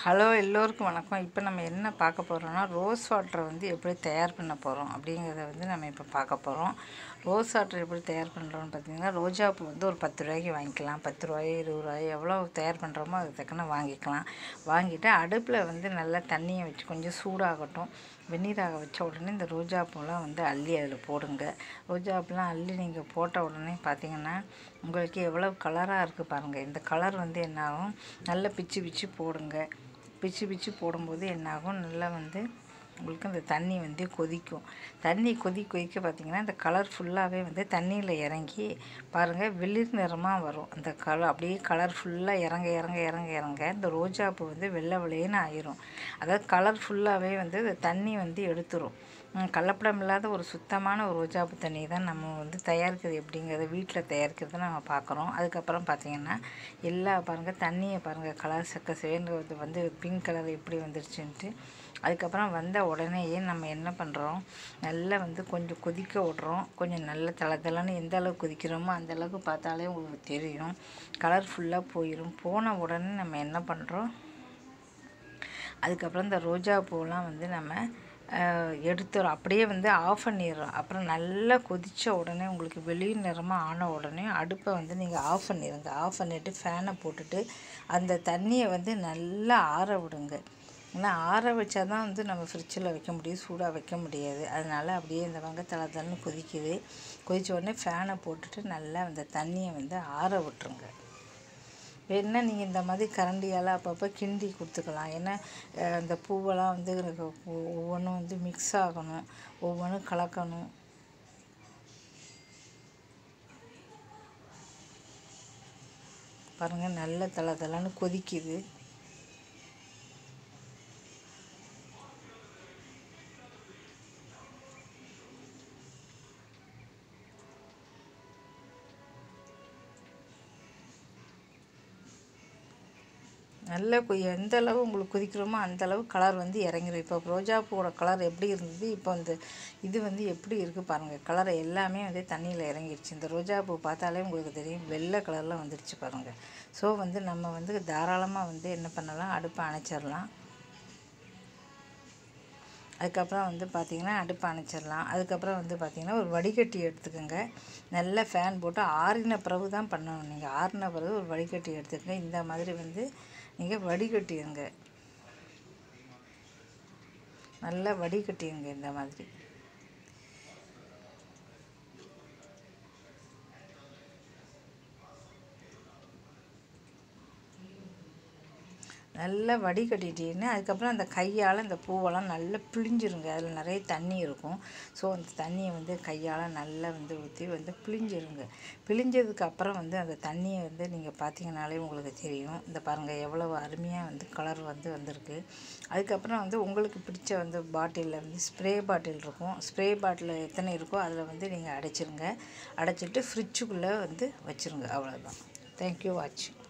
hello எல்லோருக்கும் வணக்கம் இப்போ நம்ம என்ன பார்க்க போகிறோம்னா ரோஸ் வாட்டரை வந்து எப்படி தயார் பண்ண போகிறோம் அப்படிங்கிறத வந்து நம்ம இப்போ பார்க்க போகிறோம் ரோஸ் வாட்டர் எப்படி தயார் பண்ணுறோம்னு பார்த்தீங்கன்னா ரோஜா பூ வந்து ஒரு பத்து ரூபாய்க்கு வாங்கிக்கலாம் பத்து ரூபாய் இருபது ரூபாய் எவ்வளோ தயார் பண்ணுறோமோ அதுக்கு தக்கன வாங்கிக்கலாம் வாங்கிட்டு அடுப்பில் வந்து நல்லா தண்ணியை வச்சு கொஞ்சம் சூடாகட்டும் வெந்நீராக வச்ச உடனே இந்த ரோஜா பூலாம் வந்து அள்ளி அதில் போடுங்க ரோஜா பூலாம் அள்ளி நீங்கள் போட்ட உடனே பார்த்தீங்கன்னா உங்களுக்கு எவ்வளோ கலராக இருக்குது பாருங்கள் இந்த கலர் வந்து என்னாகும் நல்லா பிச்சு பிச்சு போடுங்க பிச்சு பிச்சு போடும்போது என்னாகும் நல்லா வந்து உங்களுக்கு அந்த தண்ணி வந்து கொதிக்கும் தண்ணி கொதி கொதிக்க பார்த்திங்கன்னா இந்த கலர் ஃபுல்லாகவே வந்து தண்ணியில் இறங்கி பாருங்கள் வெளிர் நிறமாக வரும் அந்த கலர் அப்படியே கலர் ஃபுல்லாக இறங்க இறங்க இறங்க இறங்க இந்த ரோஜா பூ வந்து வெள்ளை வெள்ளையன்னு ஆயிரும் அதாவது கலர் ஃபுல்லாகவே வந்து இந்த தண்ணி வந்து எடுத்துரும் ம், கலப்படம் இல்லாத ஒரு சுத்தமான ஒரு ரோஜாப்பூ தண்ணி தான் நம்ம வந்து தயாரிக்கிறது எப்படிங்கிறத வீட்டில் தயாரிக்கிறத நம்ம பார்க்குறோம் அதுக்கப்புறம் பார்த்திங்கன்னா எல்லா பாருங்கள் தண்ணியை பாருங்கள் கலர் சக்க சேன்றது வந்து பிங்க் கலர் எப்படி வந்துருச்சுன்ட்டு அதுக்கப்புறம் வந்த உடனேயே நம்ம என்ன பண்ணுறோம் நல்லா வந்து கொஞ்சம் கொதிக்க விட்றோம் கொஞ்சம் நல்ல தலை தலைன்னு எந்த அளவுக்கு கொதிக்கிறோமோ அந்த அளவுக்கு பார்த்தாலே உங்களுக்கு தெரியும் கலர் ஃபுல்லாக போயிடும் போன உடனே நம்ம என்ன பண்ணுறோம் அதுக்கப்புறம் இந்த ரோஜா பூலாம் வந்து நம்ம அஹ், எடுத்துறோம் அப்படியே வந்து ஆஃப் பண்ணிடுறோம் அப்புறம் நல்லா கொதித்த உடனே உங்களுக்கு வெளிர் நிறமாக ஆன உடனே அடுப்பை வந்து நீங்கள் ஆஃப் பண்ணிடுங்க ஆஃப் பண்ணிவிட்டு ஃபேனை போட்டுட்டு அந்த தண்ணியை வந்து நல்லா ஆற விடுங்க ஏன்னா ஆற வச்சா தான் வந்து நம்ம ஃப்ரிட்ஜில் வைக்க முடியும் சூடாக வைக்க முடியாது அதனால் அப்படியே இந்த வங்க தலை தண்ணி கொதிக்குது கொதித்த உடனே ஃபேனை போட்டுட்டு நல்லா அந்த தண்ணியை வந்து ஆற விட்டுருங்க வேணுன்னா நீங்கள் இந்த மாதிரி கரண்டியால் அப்பப்போ கிண்டி கொடுத்துக்கலாம் ஏன்னா அஹ், இந்த பூவெல்லாம் வந்து எனக்கு ஒ- ஒவ்வொன்றும் வந்து மிக்ஸ் ஆகணும் ஒவ்வொன்றும் கலக்கணும் பாருங்கள் நல்ல தலை தலைன்னு கொதிக்குது நல்ல கொ எந்த அளவு உங்களுக்கு கொதிக்கிறோமோ அந்த அளவு கலர் வந்து இறங்கிரும் இப்போ ரோஜா பூவோட கலர் எப்படி இருந்தது இப்போ இந்த இது வந்து எப்படி இருக்குது பாருங்கள் கலர் எல்லாமே வந்து தண்ணியில் இறங்கிருச்சு இந்த ரோஜா பூ பார்த்தாலே உங்களுக்கு தெரியும் வெள்ளை கலரில் வந்துடுச்சு பாருங்கள் ஸோ வந்து நம்ம வந்து தாராளமாக வந்து என்ன பண்ணலாம் அடுப்பை அணைச்சிடலாம் அதுக்கப்புறம் வந்து பார்த்திங்கன்னா அடுப்பை அணைச்சிடலாம் அதுக்கப்புறம் வந்து பார்த்திங்கன்னா ஒரு வடிகட்டி எடுத்துக்கோங்க நல்ல ஃபேன் போட்டு ஆறின பிறகு தான் பண்ணணும் நீங்கள் ஆறின பிறகு ஒரு வடிகட்டி எடுத்துக்கங்க இந்த மாதிரி வந்து நீங்கள் வடிகட்டிடுங்க நல்லா வடிகட்டிடுங்க இந்த மாதிரி நல்லா வடிகட்டிட்டீங்கன்னா அதுக்கப்புறம் அந்த கையால் அந்த பூவெல்லாம் நல்லா பிழிஞ்சிருங்க அதில் நிறைய தண்ணி இருக்கும் ஸோ அந்த தண்ணியை வந்து கையால் நல்லா வந்து ஊற்றி வந்து பிழிஞ்சிருங்க பிழிஞ்சதுக்கு அப்புறம் வந்து அந்த தண்ணியை வந்து நீங்கள் பார்த்தீங்கனாலே உங்களுக்கு தெரியும் இந்த பாருங்கள் எவ்வளவு அருமையாக வந்து கலர் வந்து வந்திருக்கு அதுக்கப்புறம் வந்து உங்களுக்கு பிடிச்ச வந்து பாட்டிலில் வந்து ஸ்ப்ரே பாட்டில் இருக்கும் ஸ்ப்ரே பாட்டில் எத்தனை இருக்கோ அதில் வந்து நீங்கள் அடைச்சிருங்க அடைச்சிட்டு ஃப்ரிட்ஜுக்குள்ளே வந்து வச்சுருங்க அவ்வளோதான் தேங்க்யூ வாட்சிங்